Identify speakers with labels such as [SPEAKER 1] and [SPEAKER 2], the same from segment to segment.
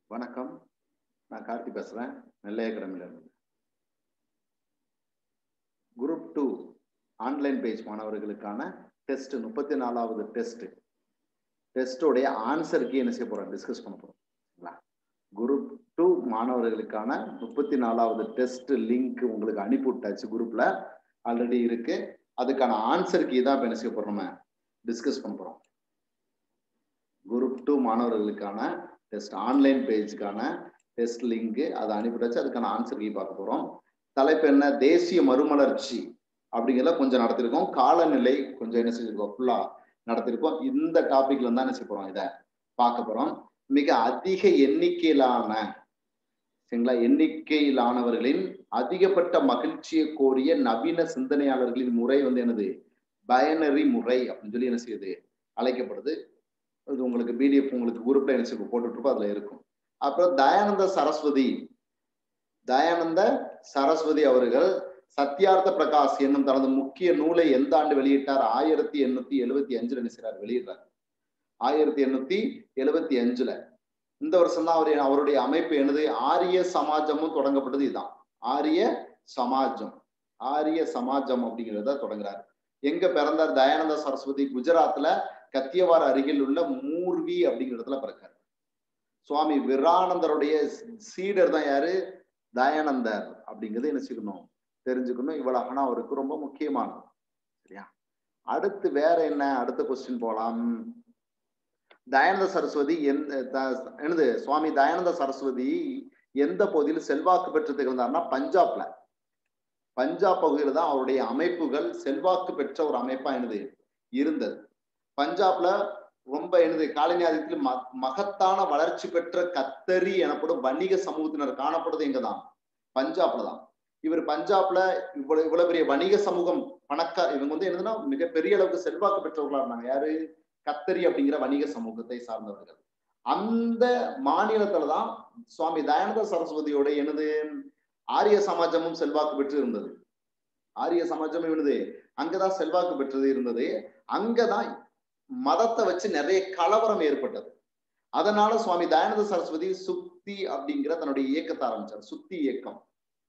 [SPEAKER 1] வணக்கம் நான் கார்த்தி பேசுறேன் நெல்லை அகாடமில இருந்து குரூப் டூ ஆன்லைன் பேஜ் மாணவர்களுக்கான டெஸ்ட் முப்பத்தி நாலாவது டெஸ்ட் டெஸ்டோடைய ஆன்சருக்கு என்ன செய்ய போறோம் டிஸ்கஸ் பண்ண போறோம் சரிங்களா குரூப் டூ மாணவர்களுக்கான முப்பத்தி நாலாவது டெஸ்ட் லிங்க் உங்களுக்கு அனுப்பி விட்டாச்சு குரூப்ல ஆல்ரெடி இருக்கு அதுக்கான ஆன்சருக்கு இதான் இப்ப என்ன செய்ய போறோம் நம்ம டிஸ்கஸ் பண்ண போறோம் குரூப் டூ மாணவர்களுக்கான டெஸ்ட் ஆன்லைன் பேஜுக்கான டெஸ்ட் லிங்க் அதை அனுப்பிட்டாச்சு அதுக்கான ஆன்சர் கீ பார்க்க போறோம் தலைப்பு என்ன தேசிய மறுமலர்ச்சி அப்படிங்கிறத கொஞ்சம் நடத்திருக்கோம் காலநிலை கொஞ்சம் என்ன செஞ்சிருக்கோம் ஃபுல்லா நடத்திருக்கோம் இந்த டாபிக்ல தான் என்ன செய்ய போறோம் இதை பார்க்க போறோம் மிக அதிக எண்ணிக்கையிலான சரிங்களா எண்ணிக்கையிலானவர்களின் அதிகப்பட்ட மகிழ்ச்சியை கோரிய நவீன சிந்தனையாளர்களின் முறை வந்து என்னது பயனரி முறை அப்படின்னு சொல்லி என்ன செய்யுது அழைக்கப்படுது இது உங்களுக்கு பிடிஎஃப் உங்களுக்கு குரூப்ல என்ன செய்ய போட்டுட்டு அதுல இருக்கும் அப்புறம் தயானந்த சரஸ்வதி தயானந்த சரஸ்வதி அவர்கள் சத்யார்த்த பிரகாஷ் என்னும் தனது முக்கிய நூலை எந்த ஆண்டு வெளியிட்டார் ஆயிரத்தி எண்ணூத்தி எழுபத்தி அஞ்சுல என்ன செய்றார் வெளியிடுறார் ஆயிரத்தி எண்ணூத்தி எழுபத்தி அஞ்சுல இந்த வருஷம் தான் அவர் அவருடைய அமைப்பு என்னது ஆரிய சமாஜமும் தொடங்கப்பட்டது இதுதான் ஆரிய சமாஜம் ஆரிய சமாஜம் அப்படிங்கிறத தொடங்குறாரு எங்க பிறந்தார் தயானந்த சரஸ்வதி குஜராத்ல கத்தியவார் அருகில் உள்ள மூர்வி அப்படிங்கிற இடத்துல பிறக்காரு சுவாமி விரானந்தருடைய சீடர் தான் யாரு தயானந்தர் அப்படிங்கிறது என்ன செய்யணும் தெரிஞ்சுக்கணும் இவ்வளவு ஆனா அவருக்கு ரொம்ப முக்கியமானது சரியா அடுத்து வேற என்ன அடுத்த கொஸ்டின் போலாம் தயானந்த சரஸ்வதி எந்த என்னது சுவாமி தயானந்த சரஸ்வதி எந்த பகுதியில் செல்வாக்கு பெற்று திகழ்ந்தார்னா பஞ்சாப்ல பஞ்சாப் பகுதியில தான் அவருடைய அமைப்புகள் செல்வாக்கு பெற்ற ஒரு அமைப்பா என்னது இருந்தது பஞ்சாப்ல ரொம்ப எனது காலனி ஆதிக்கத்தில் ம மகத்தான வளர்ச்சி பெற்ற கத்தரி எனப்படும் வணிக சமூகத்தினர் காணப்படுறது எங்கதான் பஞ்சாப்ல தான் இவர் பஞ்சாப்ல இவ்வளவு இவ்வளவு பெரிய வணிக சமூகம் பணக்கா இவங்க வந்து என்னதுன்னா மிகப்பெரிய அளவுக்கு செல்வாக்கு பெற்றவர்களா இருந்தாங்க யாரு கத்தரி அப்படிங்கிற வணிக சமூகத்தை சார்ந்தவர்கள் அந்த மாநிலத்துலதான் சுவாமி தயானந்த சரஸ்வதியோட எனது ஆரிய சமாஜமும் செல்வாக்கு பெற்று இருந்தது ஆரிய சமாஜம் என்னது அங்கதான் செல்வாக்கு பெற்றது இருந்தது அங்கதான் மதத்தை வச்சு நிறைய கலவரம் ஏற்பட்டது அதனால சுவாமி தயானந்த சரஸ்வதி சுத்தி அப்படிங்கிற தன்னுடைய இயக்கத்தை ஆரம்பிச்சார் சுத்தி இயக்கம்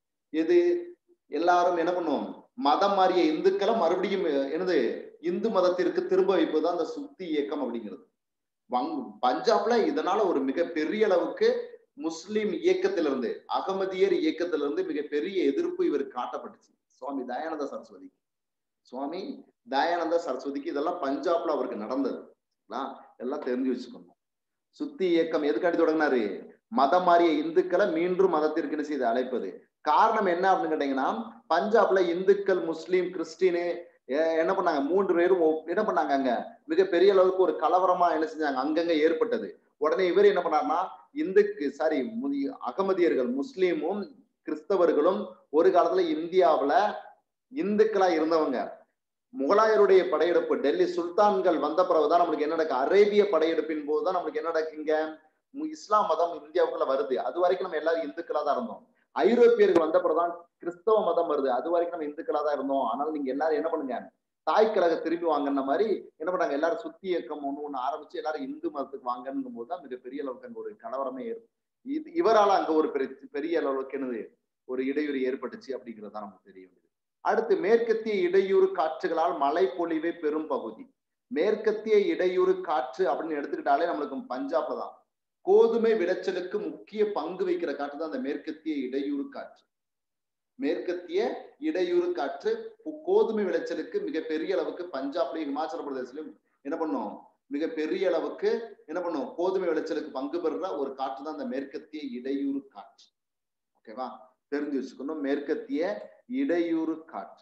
[SPEAKER 1] எது எல்லாரும் என்ன பண்ணுவோம் மதம் மாறிய இந்துக்களை மறுபடியும் என்னது இந்து மதத்திற்கு திரும்ப வைப்பதுதான் அந்த சுத்தி இயக்கம் அப்படிங்கிறது வங் பஞ்சாப்ல இதனால ஒரு மிக பெரிய அளவுக்கு முஸ்லிம் இயக்கத்திலிருந்து அகமதியர் இயக்கத்திலிருந்து மிகப்பெரிய எதிர்ப்பு இவருக்கு காட்டப்பட்டுச்சு சுவாமி தயானந்த சரஸ்வதி சுவாமி தயானந்த சரஸ்வதிக்கு இதெல்லாம் பஞ்சாப்ல அவருக்கு நடந்தது எல்லாம் தெரிஞ்சு வச்சுக்கணும் சுத்தி இயக்கம் எதுக்காண்டி தொடங்கினாரு மதம் மாறிய இந்துக்களை மீண்டும் மதத்திற்கு என்ன செய்து அழைப்பது காரணம் என்ன அப்படின்னு கேட்டீங்கன்னா பஞ்சாப்ல இந்துக்கள் முஸ்லீம் கிறிஸ்டினு என்ன பண்ணாங்க மூன்று பேரும் என்ன பண்ணாங்க அங்க மிகப்பெரிய அளவுக்கு ஒரு கலவரமா என்ன செஞ்சாங்க அங்கங்க ஏற்பட்டது உடனே இவர் என்ன பண்ணார்னா இந்துக்கு சாரி அகமதியர்கள் முஸ்லீமும் கிறிஸ்தவர்களும் ஒரு காலத்துல இந்தியாவுல இந்துக்களா இருந்தவங்க முகலாயருடைய படையெடுப்பு டெல்லி சுல்தான்கள் வந்த பிறகுதான் நம்மளுக்கு என்ன நடக்கு அரேபிய படையெடுப்பின் போதுதான் நம்மளுக்கு என்ன நடக்குங்க இஸ்லாம் மதம் இந்தியாவுக்குள்ள வருது அது வரைக்கும் நம்ம எல்லாரும் இந்துக்களா தான் இருந்தோம் ஐரோப்பியர்கள் வந்த பிறகுதான் கிறிஸ்தவ மதம் வருது அது வரைக்கும் நம்ம இந்துக்களா தான் இருந்தோம் ஆனால் நீங்க எல்லாரும் என்ன பண்ணுங்க தாய் கழக திரும்பி வாங்கின மாதிரி என்ன பண்ணாங்க எல்லாரும் சுத்தி இயக்கம் ஒண்ணு ஒண்ணு ஆரம்பிச்சு எல்லாரும் இந்து மதத்துக்கு வாங்கணும் போது தான் மிகப்பெரிய அளவுக்கு அங்க ஒரு கலவரமே ஏற்படும் இது இவரால அங்க ஒரு பெரிய பெரிய அளவுக்கு என்னது ஒரு இடையூறு ஏற்பட்டுச்சு அப்படிங்கிறது தான் நமக்கு தெரிய வேண்டியது அடுத்து மேற்கத்திய இடையூறு காற்றுகளால் மழை பொழிவை பெரும் பகுதி மேற்கத்திய இடையூறு காற்று அப்படின்னு எடுத்துக்கிட்டாலே நம்மளுக்கு பஞ்சாப்ல தான் கோதுமை விளைச்சலுக்கு முக்கிய பங்கு வைக்கிற காற்று தான் அந்த மேற்கத்திய இடையூறு காற்று மேற்கத்திய இடையூறு காற்று கோதுமை விளைச்சலுக்கு மிகப்பெரிய அளவுக்கு பஞ்சாப்லயும் இமாச்சல பிரதேசலையும் என்ன பண்ணும் மிக பெரிய அளவுக்கு என்ன பண்ணும் கோதுமை விளைச்சலுக்கு பங்கு பெறுற ஒரு காற்று தான் அந்த மேற்கத்திய இடையூறு காற்று ஓகேவா தெரிஞ்சு வச்சுக்கணும் மேற்கத்திய இடையூறு காற்று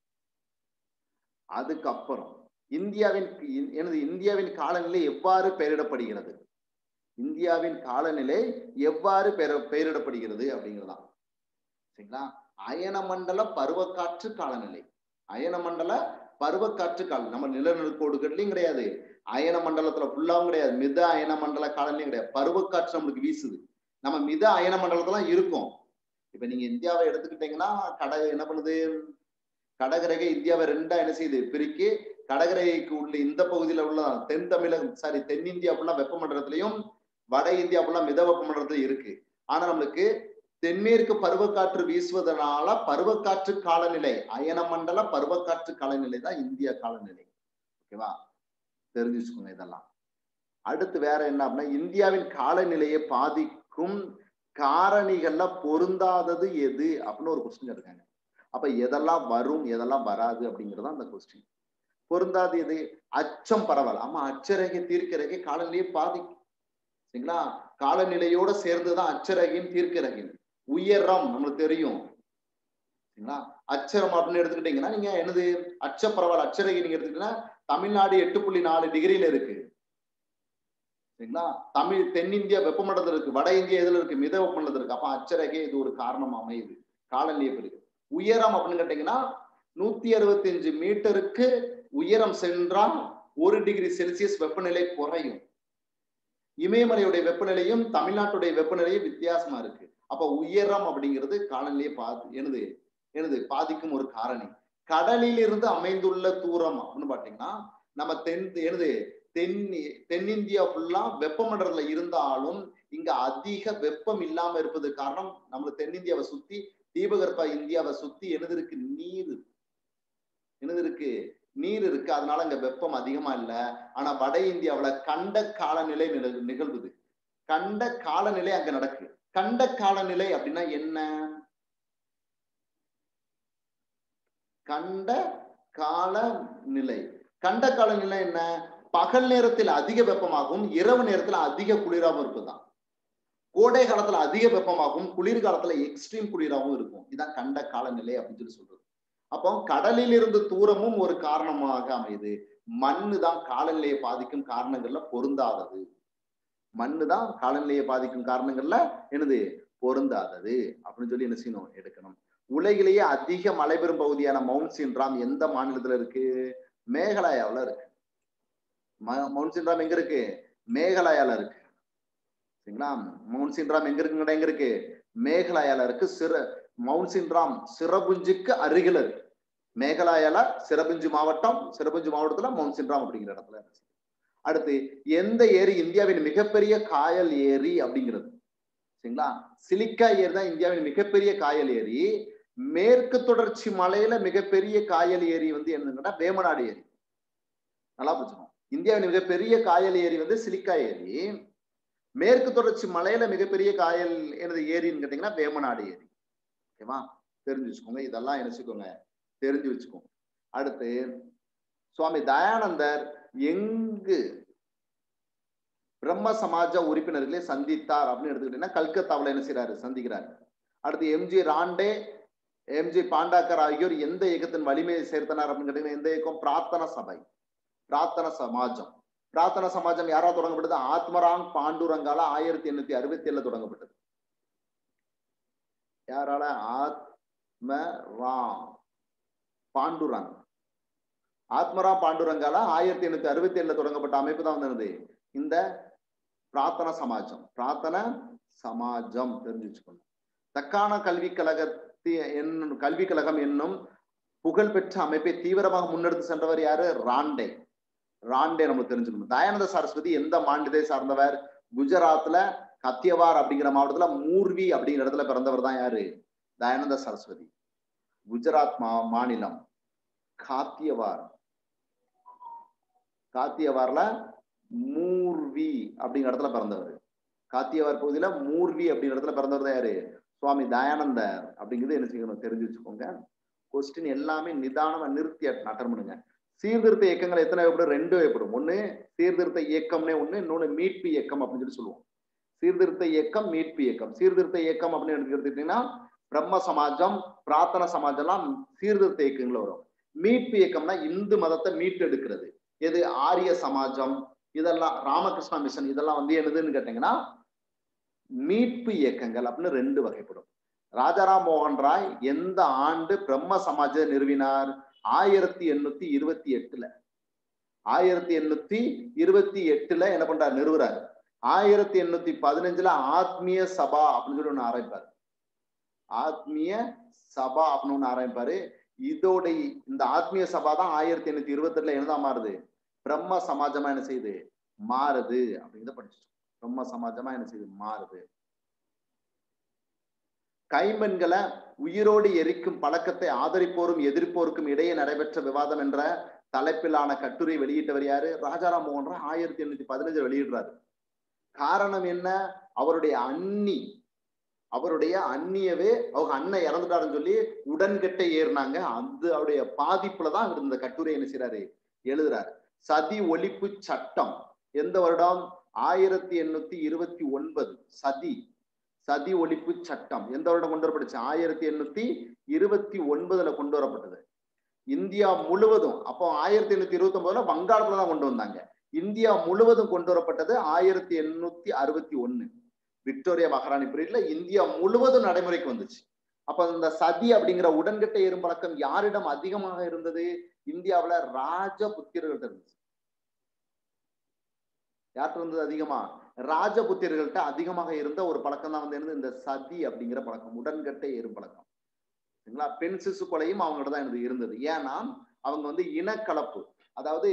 [SPEAKER 1] அதுக்கப்புறம் இந்தியாவின் எனது இந்தியாவின் காலநிலை எவ்வாறு பெயரிடப்படுகிறது இந்தியாவின் காலநிலை எவ்வாறு பெயர பெயரிடப்படுகிறது அப்படிங்கிறதா சரிங்களா அயனமண்டல பருவக்காற்று காலநிலை அயனமண்டல பருவக்காற்று காலம் நம்ம நிலநடுக்கோடுகள்லையும் கிடையாது அயன மண்டலத்துல ஃபுல்லாவும் கிடையாது மித அயன மண்டல காலநிலையும் கிடையாது பருவக்காற்று நம்மளுக்கு வீசுது நம்ம மித அயன மண்டலத்துல இருக்கும் இப்ப நீங்க இந்தியாவை எடுத்துக்கிட்டீங்கன்னா கடை என்ன பண்ணுது கடகரகை இந்தியாவை ரெண்டா என்ன செய்யுது பிரிக்கி கடகரைக்கு உள்ள இந்த பகுதியில உள்ள தென் தமிழகம் சாரி தென்னிந்தியா ஃபுல்லா வெப்பமண்டலத்திலையும் வட இந்தியா ஃபுல்லா மிதவெப்பமண்டலத்துல இருக்கு ஆனா நம்மளுக்கு தென்மேற்கு பருவக்காற்று வீசுவதனால பருவக்காற்று காலநிலை அயன மண்டல பருவக்காற்று காலநிலை தான் இந்திய காலநிலை ஓகேவா தெரிஞ்சு வச்சுக்கோங்க இதெல்லாம் அடுத்து வேற என்ன அப்படின்னா இந்தியாவின் காலநிலையை பாதிக்கும் காரணிகள்ல பொருந்தாதது எது அப்படின்னு ஒரு கொஸ்டின் இருக்காங்க அப்ப எதெல்லாம் வரும் எதெல்லாம் வராது அப்படிங்கிறது அந்த கொஸ்டின் பொருந்தாது எது அச்சம் பரவாயில்ல ஆமா அச்சரகை தீர்க்கரகை காலநிலையை பாதிக்கும் சரிங்களா காலநிலையோட சேர்ந்துதான் அச்சரகையும் தீர்க்கரகையும் உயரம் நம்மளுக்கு தெரியும் சரிங்களா அச்சரம் அப்படின்னு எடுத்துக்கிட்டீங்கன்னா நீங்க என்னது அச்ச பரவாயில்ல அச்சரகை நீங்க எடுத்துக்கிட்டீங்கன்னா தமிழ்நாடு எட்டு புள்ளி நாலு டிகிரியில இருக்கு சரிங்களா தமிழ் தென்னிந்தியா வெப்பமண்டலத்தில் இருக்கு வட இந்தியா எதுல இருக்கு மித வெப்பமண்டலத்தில் இருக்கு அப்ப அச்சரகை இது ஒரு காரணம் அமையுது காலநிலை இருக்கு உயரம் அப்படின்னு கேட்டீங்கன்னா நூத்தி அறுபத்தி அஞ்சு மீட்டருக்கு உயரம் சென்றால் ஒரு டிகிரி செல்சியஸ் வெப்பநிலை குறையும் இமயமலையுடைய வெப்பநிலையும் தமிழ்நாட்டுடைய வெப்பநிலையும் வித்தியாசமா இருக்கு அப்ப உயரம் அப்படிங்கிறது காலநிலையை பாதி எனது எனது பாதிக்கும் ஒரு காரணி கடலில் இருந்து அமைந்துள்ள தூரம் அப்படின்னு பாத்தீங்கன்னா நம்ம தென் எனது தென் தென்னிந்தியா ஃபுல்லா வெப்பமண்டலத்துல இருந்தாலும் இங்க அதிக வெப்பம் இல்லாம இருப்பது காரணம் நம்ம தென்னிந்தியாவை சுத்தி தீபகற்ப இந்தியாவை சுத்தி எனது இருக்கு நீர் என்னது இருக்கு நீர் இருக்கு அதனால அங்க வெப்பம் அதிகமா இல்ல ஆனா வட இந்தியாவுல கண்ட காலநிலை நிகழ் நிகழ்வுது கண்ட காலநிலை அங்க நடக்கு கண்ட காலநிலை அப்படின்னா என்ன கண்ட காலநிலை கண்ட காலநிலை என்ன பகல் நேரத்தில் அதிக வெப்பமாகவும் இரவு நேரத்துல அதிக குளிராகவும் இருப்பதுதான் கோடை காலத்துல அதிக வெப்பமாகவும் குளிர்காலத்துல எக்ஸ்ட்ரீம் குளிராகவும் இருக்கும் இதான் கண்ட காலநிலை அப்படின்னு சொல்லி சொல்றது அப்போ கடலில் இருந்து தூரமும் ஒரு காரணமாக அமையுது மண்ணு தான் காலநிலையை பாதிக்கும் காரணங்கள்ல பொருந்தாதது மண்ணு தான் காலநிலையை பாதிக்கும் காரணங்கள்ல என்னது பொருந்தாதது அப்படின்னு சொல்லி என்ன செய்யணும் எடுக்கணும் உலகிலேயே அதிக மழை பெறும் பகுதியான மவுண்ட் சின்ராம் எந்த மாநிலத்துல இருக்கு மேகாலயாவில் இருக்கு மவுண்ட் சின்ராம் எங்க இருக்கு மேகாலயால இருக்கு சரிங்களா மவுண்ட் சின்ராம் எங்க இருக்குங்க எங்க இருக்கு மேகாலயால இருக்கு சிற மவுண்ட் சின்ராம் சிறபுஞ்சுக்கு அருகில் இருக்கு மேகாலயால சிறபுஞ்சு மாவட்டம் சிறபுஞ்சு மாவட்டத்துல மவுண்ட் சின்ராம் அப்படிங்கிற இடத்துல இருக்கு அடுத்து எந்த ஏரி இந்தியாவின் மிகப்பெரிய காயல் ஏரி அப்படிங்கிறது சரிங்களா சிலிக்கா ஏரி தான் இந்தியாவின் மிகப்பெரிய காயல் ஏரி மேற்கு தொடர்ச்சி மலையில மிகப்பெரிய காயல் ஏரி வந்து என்னன்னா வேமநாடு ஏரி நல்லா புரிஞ்சுக்கணும் இந்தியாவின் மிகப்பெரிய காயல் ஏரி வந்து சிலிக்கா ஏரி மேற்கு தொடர்ச்சி மலையில மிகப்பெரிய காயல் எனது ஏரின்னு கேட்டீங்கன்னா வேமநாடு ஏரி ஓகேவா தெரிஞ்சு வச்சுக்கோங்க இதெல்லாம் நினைச்சுக்கோங்க தெரிஞ்சு வச்சுக்கோங்க அடுத்து சுவாமி தயானந்தர் எங்கு பிரம்ம சமாஜ உறுப்பினர்களை சந்தித்தார் அப்படின்னு எடுத்துக்கிட்டீங்கன்னா கல்கத்தாவில் என்ன செய்யறாரு சந்திக்கிறார் அடுத்து எம்ஜி ராண்டே எம்ஜி பாண்டாக்கர் ஆகியோர் எந்த இயக்கத்தின் வலிமையை சேர்த்தனர் அப்படின்னு கேட்டீங்கன்னா எந்த இயக்கம் பிரார்த்தன சபை பிரார்த்தன சமாஜம் பிரார்த்தன சமாஜம் யாரா தொடங்கப்பட்டது ஆத்மராங் பாண்டுரங்கால ஆயிரத்தி எண்ணூத்தி அறுபத்தி ஏழுல தொடங்கப்பட்டது யாரால ஆத்மராம் பாண்டுரங் ஆத்மராம் பாண்டுரங்கால ஆயிரத்தி எண்ணூத்தி அறுபத்தி ஏழுல தொடங்கப்பட்ட அமைப்பு தான் வந்தது இந்த பிரார்த்தன சமாஜம் பிரார்த்தன சமாஜம் தெரிஞ்சு வச்சுக்கணும் தக்கான கல்விக் கழகத்தி என்னும் கல்விக் கழகம் என்னும் புகழ்பெற்ற அமைப்பை தீவிரமாக முன்னெடுத்து சென்றவர் யாரு ராண்டே ராண்டே நம்ம தெரிஞ்சுக்கணும் தயானந்த சரஸ்வதி எந்த மாநிலத்தை சார்ந்தவர் குஜராத்ல கத்தியவார் அப்படிங்கிற மாவட்டத்துல மூர்வி அப்படிங்கிற இடத்துல பிறந்தவர் தான் யாரு தயானந்த சரஸ்வதி குஜராத் மா மாநிலம் காத்தியவார் காத்தியவார்ல மூர்வி அப்படிங்கிற இடத்துல பிறந்தவர் காத்தியவார் பகுதியில மூர்வி அப்படிங்கிற இடத்துல பிறந்தவர் தான் யாரு சுவாமி தயானந்தர் அப்படிங்கிறது என்ன செய்யணும் தெரிஞ்சு வச்சுக்கோங்க கொஸ்டின் எல்லாமே நிதானமா நிறுத்தி அட்டன் பண்ணுங்க சீர்திருத்த இயக்கங்கள் எத்தனை வகைப்படும் ரெண்டு வகைப்படும் ஒண்ணு சீர்திருத்த இயக்கம்னே ஒண்ணு இன்னொன்னு மீட்பு இயக்கம் அப்படின்னு சொல்லி சொல்லுவோம் சீர்திருத்த இயக்கம் மீட்பு இயக்கம் சீர்திருத்த இயக்கம் அப்படின்னு எடுத்துக்கிட்டீங்கன்னா பிரம்ம சமாஜம் பிரார்த்தன சமாஜம்லாம் சீர்திருத்த இயக்கங்கள் வரும் மீட்பு இயக்கம்னா இந்து மதத்தை மீட்டெடுக்கிறது எது ஆரிய சமாஜம் இதெல்லாம் ராமகிருஷ்ணா மிஷன் இதெல்லாம் வந்து என்னதுன்னு கேட்டீங்கன்னா மீட்பு இயக்கங்கள் அப்படின்னு ரெண்டு வகைப்படும் ராஜாராம் மோகன் ராய் எந்த ஆண்டு பிரம்ம சமாஜத்தை நிறுவினார் ஆயிரத்தி எண்ணூத்தி இருபத்தி எட்டுல ஆயிரத்தி எண்ணூத்தி இருபத்தி எட்டுல என்ன பண்றாரு நிறுவுறாரு ஆயிரத்தி எண்ணூத்தி பதினஞ்சுல ஆத்மீய சபா அப்படின்னு சொல்லி ஒண்ணு ஆரம்பிப்பாரு ஆத்மீய சபா அப்படின்னு ஒண்ணு ஆரம்பிப்பாரு இதோட இந்த ஆத்மீய சபா தான் ஆயிரத்தி எண்ணூத்தி இருபத்தி எட்டுல என்னதான் மாறுது பிரம்ம சமாஜமா என்ன செய்யுது மாறுது அப்படிங்கிறத படிச்சிட்டோம் பிரம்ம சமாஜமா என்ன செய்யுது மாறுது கைம்பெண்களை உயிரோடு எரிக்கும் பழக்கத்தை ஆதரிப்போரும் எதிர்ப்போருக்கும் இடையே நடைபெற்ற விவாதம் என்ற தலைப்பிலான கட்டுரை வெளியிட்டவர் யாரு ராஜாராம் மோகன் ராய் ஆயிரத்தி எண்ணூத்தி பதினஞ்சு வெளியிடுறாரு காரணம் என்ன அவருடைய அண்ணி அவருடைய அந்நியவே அவங்க அண்ணன் இறந்துட்டாருன்னு சொல்லி உடன்கட்டை ஏறினாங்க அது அவருடைய பாதிப்புலதான் இவர் இந்த கட்டுரை என்ன செய்யறாரு எழுதுறாரு சதி ஒழிப்பு சட்டம் எந்த வருடம் ஆயிரத்தி எண்ணூத்தி இருபத்தி ஒன்பது சதி சதி ஒழிப்பு சட்டம் எந்த வருடம் கொண்டு வரப்பட்டுச்சு ஆயிரத்தி எண்ணூத்தி இருபத்தி ஒன்பதுல கொண்டு வரப்பட்டது இந்தியா முழுவதும் அப்போ ஆயிரத்தி எண்ணூத்தி இருபத்தி ஒன்பதுல வங்காளத்துல தான் கொண்டு வந்தாங்க இந்தியா முழுவதும் கொண்டு வரப்பட்டது ஆயிரத்தி எண்ணூத்தி அறுபத்தி ஒண்ணு விக்டோரியா மகாராணி பீரியட்ல இந்தியா முழுவதும் நடைமுறைக்கு வந்துச்சு அப்ப இந்த சதி அப்படிங்கிற உடன்கட்டை ஏறும் பழக்கம் யாரிடம் அதிகமாக இருந்தது இந்தியாவுல ராஜபுத்திரர்கள்ட்ட இருந்துச்சு யார்கிட்ட இருந்தது அதிகமா ராஜபுத்திரர்கள்ட்ட அதிகமாக இருந்த ஒரு பழக்கம் தான் வந்து என்னது இந்த சதி அப்படிங்கிற பழக்கம் உடன்கட்டை ஏறும் பழக்கம் சரிங்களா பெண் சிசு கொலையும் அவங்ககிட்ட தான் இருந்தது இருந்தது ஏன்னா அவங்க வந்து இனக்கலப்பு அதாவது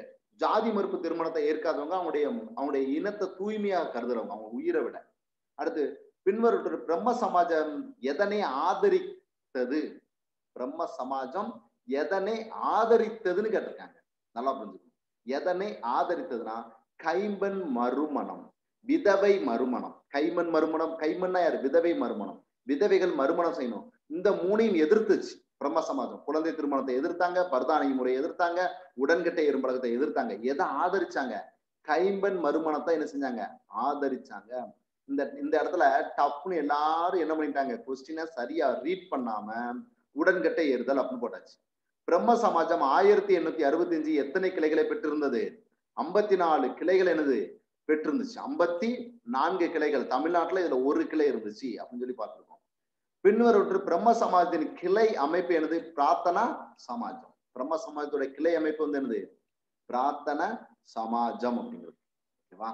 [SPEAKER 1] ஜாதி மறுப்பு திருமணத்தை ஏற்காதவங்க அவங்களுடைய அவங்களுடைய இனத்தை தூய்மையாக கருதுறவங்க அவங்க உயிரை விட அடுத்து பின்வரும் பிரம்ம சமாஜம் எதனை ஆதரித்தது பிரம்ம சமாஜம் எதனை ஆதரித்ததுன்னு கேட்டிருக்காங்க நல்லா புரிஞ்சுக்கணும் எதனை ஆதரித்ததுன்னா கைம்பன் மறுமணம் விதவை மறுமணம் கைமன் மறுமணம் கைமன்னா யாரு விதவை மறுமணம் விதவைகள் மறுமணம் செய்யணும் இந்த மூணையும் எதிர்த்துச்சு பிரம்ம சமாஜம் குழந்தை திருமணத்தை எதிர்த்தாங்க பர்தானை முறையை எதிர்த்தாங்க உடன்கட்டை எறும்பழகத்தை எதிர்த்தாங்க எதை ஆதரிச்சாங்க கைம்பன் மறுமணத்தை என்ன செஞ்சாங்க ஆதரிச்சாங்க இந்த இந்த இடத்துல டப்புன்னு எல்லாரும் என்ன பண்ணிட்டாங்க கொஸ்டினை சரியா ரீட் பண்ணாம உடன்கட்டை ஏறுதல் அப்படின்னு போட்டாச்சு பிரம்ம சமாஜம் ஆயிரத்தி எண்ணூத்தி அறுபத்தி அஞ்சு எத்தனை கிளைகளை பெற்றிருந்தது ஐம்பத்தி நாலு கிளைகள் என்னது பெற்றிருந்துச்சு ஐம்பத்தி நான்கு கிளைகள் தமிழ்நாட்டுல இதுல ஒரு கிளை இருந்துச்சு அப்படின்னு சொல்லி பார்த்திருக்கோம் பின்வரொன்று பிரம்ம சமாஜத்தின் கிளை அமைப்பு என்னது பிரார்த்தனா சமாஜம் பிரம்ம சமாஜத்தோட கிளை அமைப்பு வந்து என்னது பிரார்த்தன சமாஜம் அப்படிங்கிறது ஓகேவா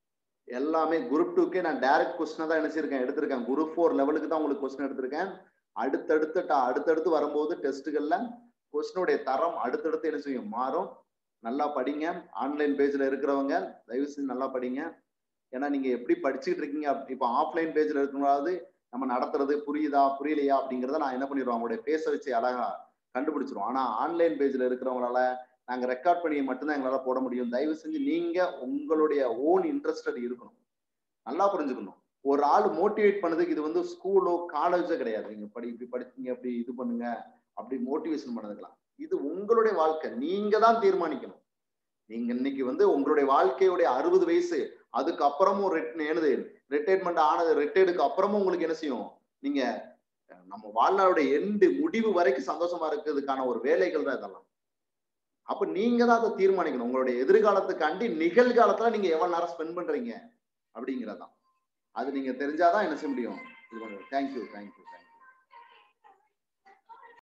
[SPEAKER 1] எல்லாமே குரூப் டூக்கே நான் டைரக்ட் கொஸ்டினை தான் நினைச்சிருக்கேன் எடுத்திருக்கேன் குரூப் ஃபோர் லெவலுக்கு தான் உங்களுக்கு கொஸ்டின் எடுத்திருக்கேன் அடுத்தடுத்து அடுத்தடுத்து வரும்போது டெஸ்ட்டுகள்ல கொஸ்டினுடைய தரம் அடுத்தடுத்து என்ன செய்யும் மாறும் நல்லா படிங்க ஆன்லைன் பேஜ்ல இருக்கிறவங்க தயவு செஞ்சு நல்லா படிங்க ஏன்னா நீங்க எப்படி படிச்சுட்டு இருக்கீங்க இப்போ ஆஃப்லைன் பேஜ்ல இருக்கும்போது நம்ம நடத்துறது புரியுதா புரியலையா அப்படிங்கிறத நான் என்ன பண்ணிடுவோம் அவங்களுடைய பேச வச்சு அழகா கண்டுபிடிச்சிருவோம் ஆனா ஆன்லைன் பேஜ்ல இருக்கிறவங்களால நாங்க ரெக்கார்ட் பண்ணி மட்டும்தான் எங்களால போட முடியும் தயவு செஞ்சு நீங்க உங்களுடைய ஓன் இன்ட்ரெஸ்டட் இருக்கணும் நல்லா புரிஞ்சுக்கணும் ஒரு ஆள் மோட்டிவேட் பண்ணதுக்கு இது வந்து ஸ்கூலோ காலேஜோ கிடையாது நீங்க படி இப்படி படிச்சீங்க அப்படி இது பண்ணுங்க அப்படி மோட்டிவேஷன் பண்ணதுக்கலாம் இது உங்களுடைய வாழ்க்கை நீங்க தான் தீர்மானிக்கணும் நீங்க இன்னைக்கு வந்து உங்களுடைய வாழ்க்கையுடைய அறுபது வயசு அதுக்கு அப்புறமும் என்னது ரிட்டையர்மெண்ட் ஆனது ரிட்டையர்டுக்கு அப்புறமும் உங்களுக்கு என்ன செய்யும் நீங்க நம்ம வாழ்நாளுடைய எண்டு முடிவு வரைக்கும் சந்தோஷமா இருக்கிறதுக்கான ஒரு வேலைகள் தான் இதெல்லாம் அப்ப நீங்க தான் அதை தீர்மானிக்கணும் உங்களுடைய எதிர்காலத்துக்காண்டி நிகழ்காலத்துல நீங்க எவ்வளவு நேரம் ஸ்பெண்ட் பண்றீங்க அப்படிங்கிறதான் அது நீங்க தெரிஞ்சாதான் என்ன செய்ய முடியும் இது தேங்க்யூ தேங்க்யூ தேங்க்யூ